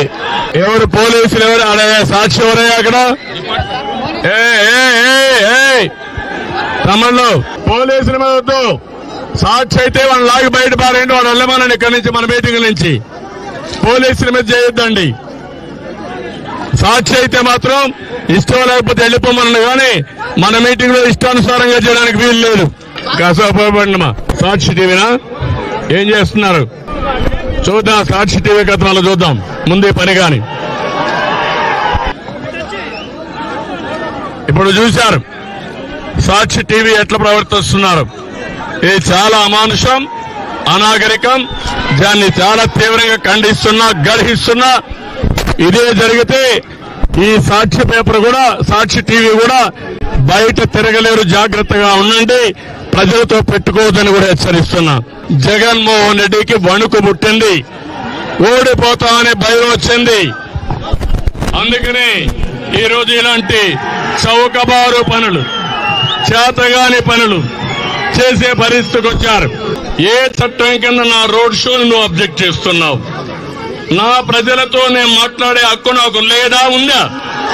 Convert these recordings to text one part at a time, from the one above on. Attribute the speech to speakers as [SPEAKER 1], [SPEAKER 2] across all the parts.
[SPEAKER 1] ఎవరు పోలీసులు ఎవరు అడే సాక్షి ఎవరయ్యా అక్కడ ఏ ఏ ఏ ఏ తమ్ముళ్ళు పోలీసుల మీద వద్దు సాక్షి అయితే వాళ్ళని లాగి బయట పారేయండి వాడు వెళ్ళమనండి ఇక్కడి నుంచి మన మీటింగ్ నుంచి పోలీసుల మీద చేయొద్దండి సాక్షి అయితే మాత్రం ఇష్టం లేకపోతే వెళ్ళిపోమనండి కానీ మన మీటింగ్ లో ఇష్టానుసారంగా చేయడానికి వీలు లేదు కాసేపండి సాక్షి టీవీనా ఏం చేస్తున్నారు చూద్దాం సాక్షి టీవీ కథనాలు చూద్దాం ముందే పని కాని ఇప్పుడు చూశారు సాక్షి టీవీ ఎట్లా ప్రవర్తిస్తున్నారు ఇది చాలా అమానుషం అనాగరికం దాన్ని చాలా తీవ్రంగా ఖండిస్తున్నా గర్హిస్తున్నా ఇదే జరిగితే ఈ సాక్షి పేపర్ కూడా సాక్షి టీవీ కూడా బయట తిరగలేరు జాగ్రత్తగా ఉండండి ప్రజలతో పెట్టుకోవద్దని కూడా హెచ్చరిస్తున్నా జగన్మోహన్ రెడ్డికి వణుకు పుట్టింది ఓడిపోతామనే భయం వచ్చింది అందుకనే ఈ రోజు ఇలాంటి చౌకబారు పనులు చేతగాని పనులు చేసే పరిస్థితికి వచ్చారు ఏ చట్టం కింద నా రోడ్ షోని నువ్వు అబ్జెక్ట్ చేస్తున్నావు నా ప్రజలతో నేను మాట్లాడే హక్కు నాకు లేదా ఉందా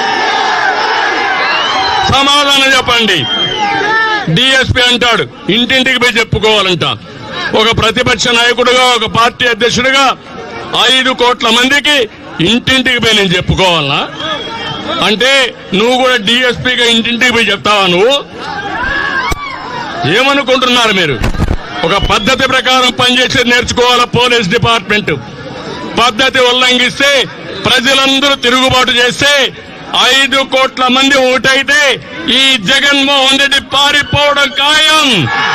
[SPEAKER 1] సమాధానం చెప్పండి డిఎస్పీ అంటాడు ఇంటింటికి పోయి చెప్పుకోవాలంట ఒక ప్రతిపక్ష నాయకుడుగా ఒక పార్టీ అధ్యక్షుడిగా ఐదు కోట్ల మందికి ఇంటింటికి పోయి నేను చెప్పుకోవాలనా అంటే నువ్వు కూడా డిఎస్పీగా ఇంటింటికి పోయి చెప్తావా నువ్వు ఏమనుకుంటున్నారు మీరు ఒక పద్ధతి ప్రకారం పనిచేసేది నేర్చుకోవాలా పోలీస్ డిపార్ట్మెంట్ పద్ధతి ఉల్లంఘిస్తే ప్రజలందరూ తిరుగుబాటు చేస్తే ఐదు కోట్ల మంది ఓటైతే ఈ జగన్మోహన్ రెడ్డి పారిపోవడం ఖాయం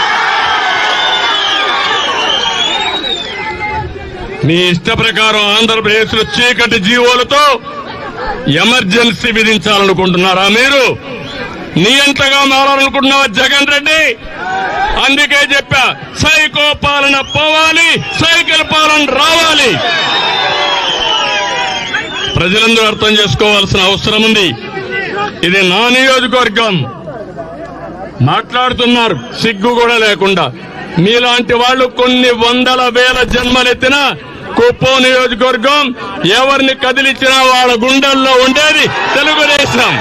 [SPEAKER 1] మీ ఇష్ట ప్రకారం ఆంధ్రప్రదేశ్ లో చీకటి జీవోలతో ఎమర్జెన్సీ విధించాలనుకుంటున్నారా మీరు నియంతగా మారాలనుకుంటున్నావా జగన్ రెడ్డి అందుకే చెప్పా సైకో పాలన పోవాలి సైకిల్ పాలన రావాలి ప్రజలందరూ అర్థం చేసుకోవాల్సిన అవసరం ఉంది ఇది నా నియోజకవర్గం మాట్లాడుతున్నారు సిగ్గు కూడా లేకుండా మీలాంటి వాళ్ళు కొన్ని వందల వేల జన్మలెత్తిన కుప్పం నియోజకవర్గం ఎవరిని కదిలించినా వాళ్ళ గుండెల్లో ఉండేది తెలుగుదేశం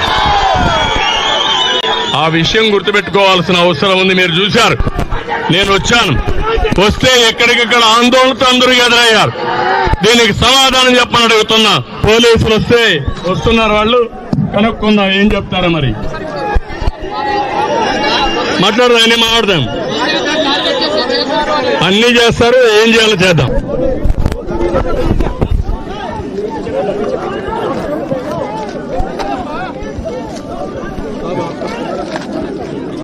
[SPEAKER 1] ఆ విషయం గుర్తుపెట్టుకోవాల్సిన అవసరం ఉంది మీరు చూశారు నేను వచ్చాను వస్తే ఎక్కడికక్కడ ఆందోళనతో అందరూ ఎదురయ్యారు దీనికి సమాధానం చెప్పని అడుగుతున్నా పోలీసులు వస్తే వస్తున్నారు వాళ్ళు కనుక్కుందాం ఏం చెప్తారా మరి మాట్లాడదాం అన్ని మాట్లాడదాం అన్ని చేస్తారు ఏం చేయాలో చేద్దాం